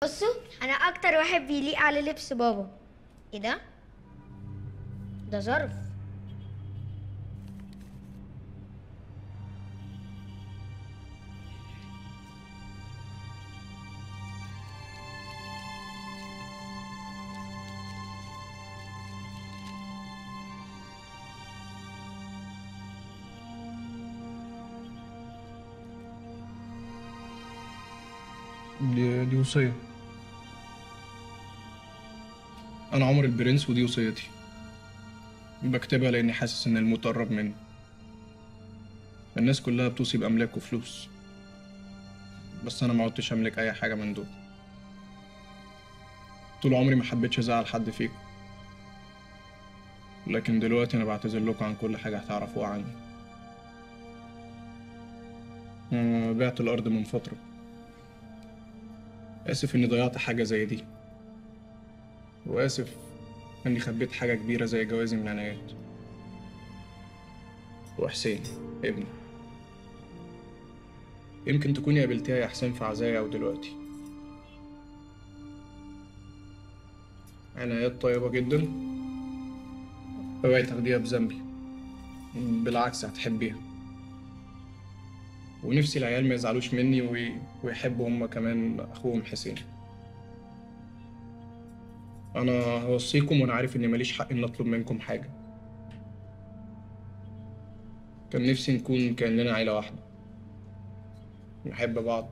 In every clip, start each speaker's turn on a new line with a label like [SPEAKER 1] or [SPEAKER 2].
[SPEAKER 1] بصوا انا اكتر واحد بيليق على لبس بابا ايه ده ده ظرف
[SPEAKER 2] دي, دي وصية أنا عمر البرنس ودي وصيتي بكتبها لأني حاسس إن الموت قرب مني الناس كلها بتوصي بأملاك وفلوس بس أنا ما عدتش أملك أي حاجة من دول طول عمري ما حبيتش أزعل حد فيكم لكن دلوقتي أنا بعتذر لكم عن كل حاجة هتعرفوها عني أنا بعت الأرض من فترة آسف إني ضيعت حاجة زي دي وآسف إني خبيت حاجة كبيرة زي جوازي من العنايات وحسين ابني يمكن تكوني قابلتيها يا حسين في عزايا أو دلوقتي عنايات طيبة جدا اوعي تاخديها بذنبي بالعكس هتحبيها ونفسي العيال ما يزعلوش مني وي... ويحبوا هما كمان اخوهم حسين انا هوصيكم وانا عارف اني ماليش حق ان اطلب منكم حاجه كان نفسي نكون كاننا عيله واحده نحب بعض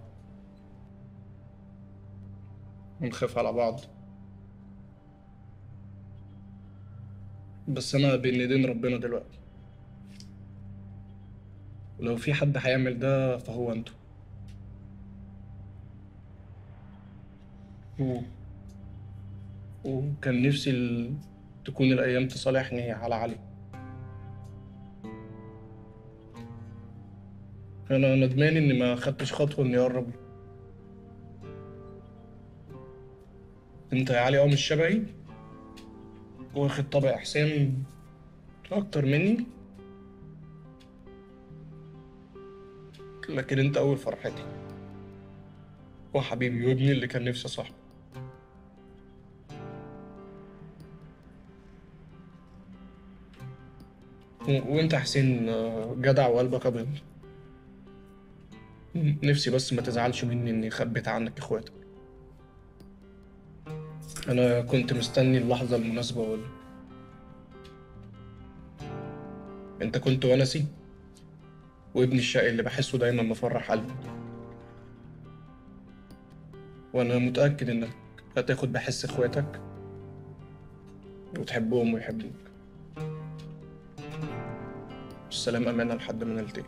[SPEAKER 2] ونخاف على بعض بس انا بين ايدين ربنا دلوقتي ولو في حد هيعمل ده فهو انتوا و... وكان نفسي ال... تكون الأيام تصالحني على علي أنا ندمان إني ما خدتش خطوة إني أقرب له أنت يا علي أه مش شبهي واخد طبع حسين أكتر مني لكن انت اول فرحتي وحبيبي وابني اللي كان نفسي اصاحبه و- وانت حسين آه، جدع وقلبك ابيض نفسي بس ما تزعلش مني اني خبيت عنك اخواتك انا كنت مستني اللحظة المناسبة وال... انت كنت ونسي وابني الشقي اللي بحسه دايما مفرح قلبي وانا متأكد انك هتاخد بحس اخواتك وتحبهم ويحبوك السلام امانة لحد ما نلتقي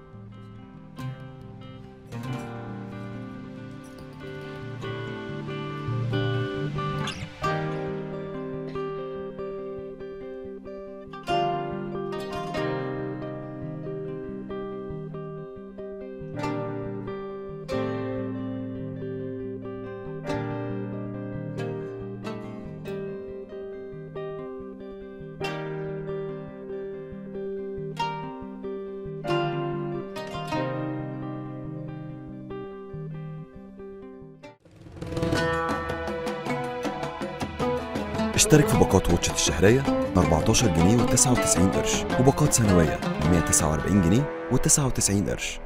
[SPEAKER 3] اشترك في باقات واتشت الشهرية ب 14 جنيه و99 قرش وباقات سنوية ب 149 جنيه و99 قرش